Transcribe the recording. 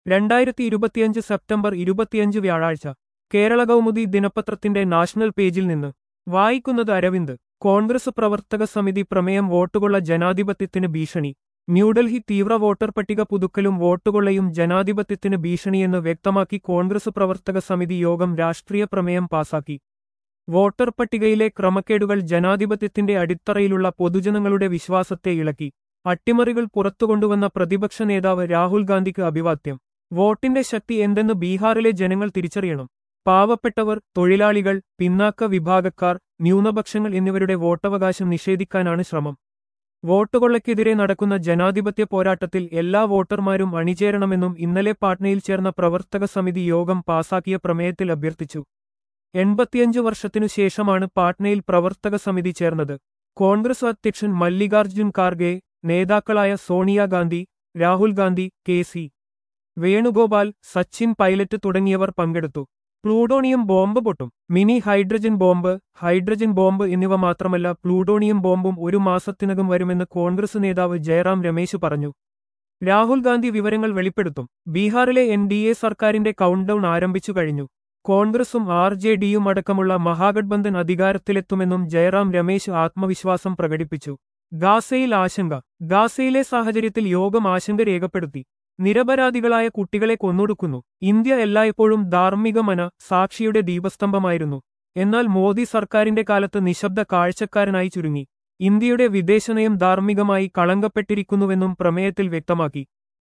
രണ്ടായിരത്തി ഇരുപത്തിയഞ്ച് സെപ്റ്റംബർ ഇരുപത്തിയഞ്ച് വ്യാഴാഴ്ച കേരള കൗമുദി ദിനപത്രത്തിന്റെ നാഷണൽ പേജിൽ നിന്ന് വായിക്കുന്നത് അരവിന്ദ് കോൺഗ്രസ് പ്രവർത്തക സമിതി പ്രമേയം വോട്ടുകൊള്ള ജനാധിപത്യത്തിന് ഭീഷണി ന്യൂഡൽഹി തീവ്ര വോട്ടർ പട്ടിക പുതുക്കലും വോട്ടുകൊള്ളയും ജനാധിപത്യത്തിന് ഭീഷണിയെന്ന് വ്യക്തമാക്കി കോൺഗ്രസ് പ്രവർത്തക സമിതി യോഗം രാഷ്ട്രീയ പ്രമേയം പാസാക്കി വോട്ടർ പട്ടികയിലെ ക്രമക്കേടുകൾ ജനാധിപത്യത്തിന്റെ അടിത്തറയിലുള്ള പൊതുജനങ്ങളുടെ വിശ്വാസത്തെ ഇളക്കി അട്ടിമറികൾ പുറത്തുകൊണ്ടുവന്ന പ്രതിപക്ഷ നേതാവ് രാഹുൽ ഗാന്ധിക്ക് അഭിവാദ്യം വോട്ടിന്റെ ശക്തി എന്തെന്ന് ബീഹാറിലെ ജനങ്ങൾ തിരിച്ചറിയണം പാവപ്പെട്ടവർ തൊഴിലാളികൾ പിന്നാക്ക വിഭാഗക്കാർ ന്യൂനപക്ഷങ്ങൾ എന്നിവരുടെ വോട്ടവകാശം നിഷേധിക്കാനാണ് ശ്രമം വോട്ടുകൊള്ളയ്ക്കെതിരെ നടക്കുന്ന ജനാധിപത്യ പോരാട്ടത്തിൽ എല്ലാ വോട്ടർമാരും അണിചേരണമെന്നും ഇന്നലെ പാട്നയിൽ ചേർന്ന പ്രവർത്തക സമിതി യോഗം പാസാക്കിയ പ്രമേയത്തിൽ അഭ്യർത്ഥിച്ചു എൺപത്തിയഞ്ച് വർഷത്തിനു ശേഷമാണ് പാട്നയിൽ പ്രവർത്തക സമിതി ചേർന്നത് കോൺഗ്രസ് അധ്യക്ഷൻ മല്ലികാർജ്ജുൻ ഖാർഗെ നേതാക്കളായ സോണിയാഗാന്ധി രാഹുൽ ഗാന്ധി കെ സി വേണുഗോപാൽ സച്ചിൻ പൈലറ്റ് തുടങ്ങിയവർ പങ്കെടുത്തു പ്ലൂട്ടോണിയം ബോംബ് പൊട്ടും mini hydrogen bomb hydrogen bomb എന്നിവ മാത്രമല്ല പ്ലൂട്ടോണിയം ബോംബും ഒരു മാസത്തിനകം വരുമെന്ന് കോൺഗ്രസ് നേതാവ് ജയറാം രമേശ് പറഞ്ഞു രാഹുൽ ഗാന്ധി വിവരങ്ങൾ വെളിപ്പെടുത്തും ബീഹാറിലെ എൻ ഡി എ സർക്കാരിന്റെ കൗണ്ട്ഡൌൺ ആരംഭിച്ചു കഴിഞ്ഞു കോൺഗ്രസും ആർ ജെ ഡിയും അടക്കമുള്ള മഹാഗഡ്ബന്ധൻ അധികാരത്തിലെത്തുമെന്നും ജയറാം രമേശ് ആത്മവിശ്വാസം പ്രകടിപ്പിച്ചു ഗാസയിൽ ആശങ്ക ഗാസയിലെ സാഹചര്യത്തിൽ യോഗം ആശങ്ക രേഖപ്പെടുത്തി നിരപരാധികളായ കുട്ടികളെ കൊന്നൊടുക്കുന്നു ഇന്ത്യ എല്ലായ്പ്പോഴും ധാർമ്മികമന സാക്ഷിയുടെ ദീപസ്തംഭമായിരുന്നു എന്നാൽ മോദി സർക്കാരിന്റെ കാലത്ത് നിശബ്ദ കാഴ്ചക്കാരനായി ചുരുങ്ങി ഇന്ത്യയുടെ വിദേശനയം ധാർമ്മികമായി കളങ്കപ്പെട്ടിരിക്കുന്നുവെന്നും പ്രമേയത്തിൽ വ്യക്തമാക്കി